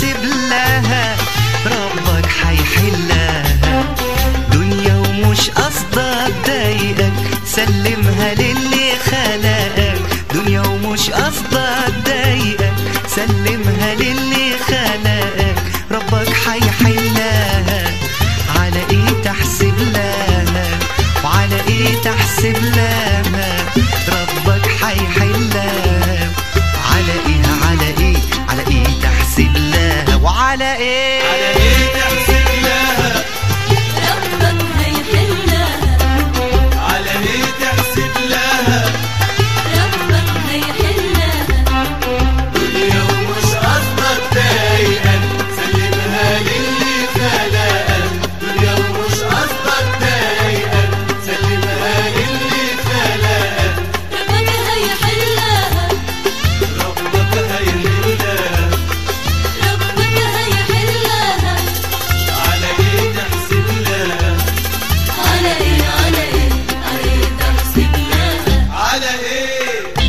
تحسب لها ربك حيحلها دنيا ومش قصدك ضايقك سلمها للي خلقك دنيا ومش قصدك ضايقك سلمها للي خلقك ربك حيحلها على ايه تحسب لها وعلى ايه تحسب لها ربك حيحلها على ايه على ايه على ايه تحسب لها وعلى ايه على ايه تحسب لها ربك هيحلها على ايه تحسب لها ربك هيحلها دنيا ومش قصدك ضايقك سلمها للي خلقك دنيا ومش قصدك ضايقك سلمها للي خلقك ربك هيحلها ربك هيحلها ربك هيحلها على ايه تحسب لها على ايه على ايه على ايه تحسب لها على ايه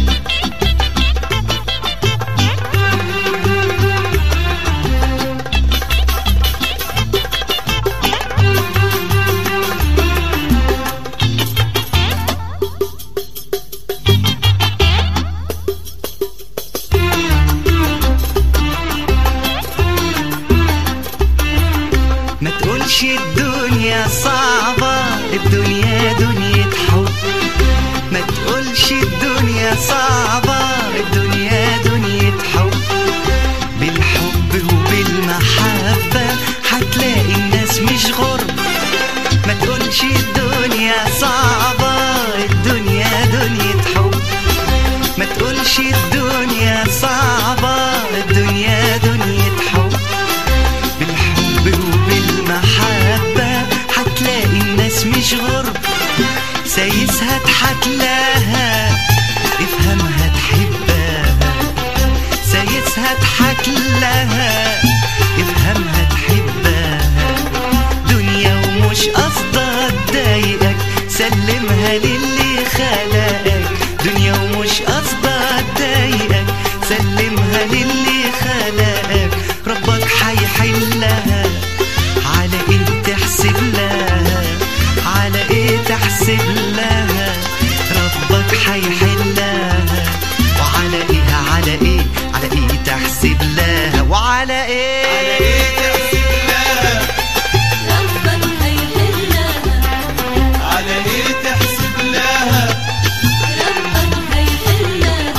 ما تقولش الدنيا صعبة الدنيا دنيا حب ما تقولش الدنيا صعبة الدنيا دنيا حب بالحب وبالمحبة هتلاقي الناس مش غرب ما تقولش الدنيا صعبة الدنيا دنيا حب ما تقولش الدنيا صعبة الدنيا دنيا حب بالحب وبالمحبة هتلاقي الناس مش غرب سايسها تضحك لها افهمها تحبها سايسها تضحك لها افهمها تحبها دنيا ومش قصدك ضايقك سلمها للي خلقك دنيا ومش قصدك ضايقك سلمها للي خلقك ربك حيحلها على ايه تحسب لها على ايه تحسب لها ربك حيحلها وعلى ايه على ايه على ايه تحسب لها وعلى على ايه ايه تحسب لها ربك هيحلها على ايه تحسب لها ربك هيحلها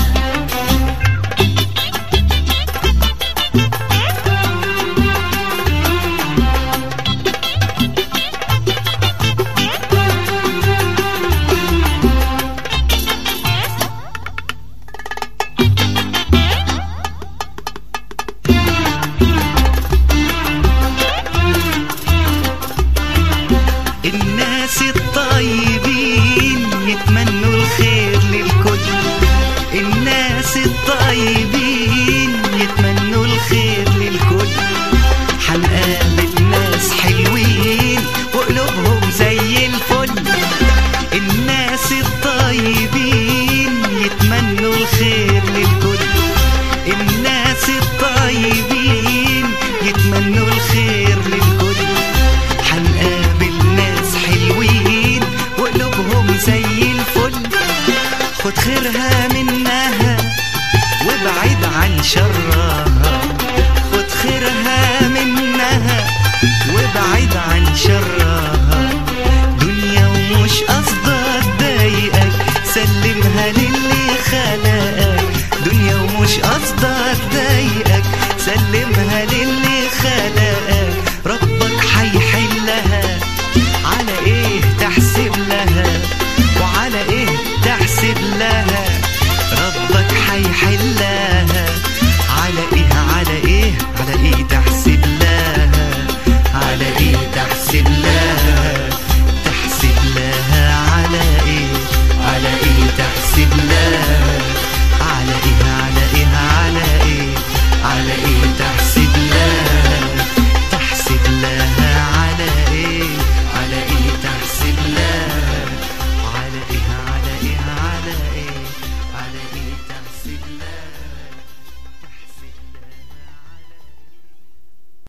الناس الطيبين يتمنوا الخير للكل الناس الطيبين يتمنوا الخير للكل حنقابل ناس حلوين وقلوبهم زي الفل الناس الطيبين يتمنوا الخير للكل الناس الطيبين يتمنوا الخير للكل حنقابل ناس حلوين وقلوبهم زي الفل خد خيرها منها وابعد عن شرها خد خيرها منها وابعد عن شرها دنيا ومش قصدك ضايقك سلمها للي خلقك دنيا ومش قصدك ضايقك سلمها للي خلقك ربك حيحلها على ايه تحسب لها وعلى ايه تحسب لها ربك حيحلها على ايه على ايه على ايه تحسب لها على ايه تحسب لها تحسب لها على ايه على ايه تحسب لها على ايه على ايه على ايه على ايه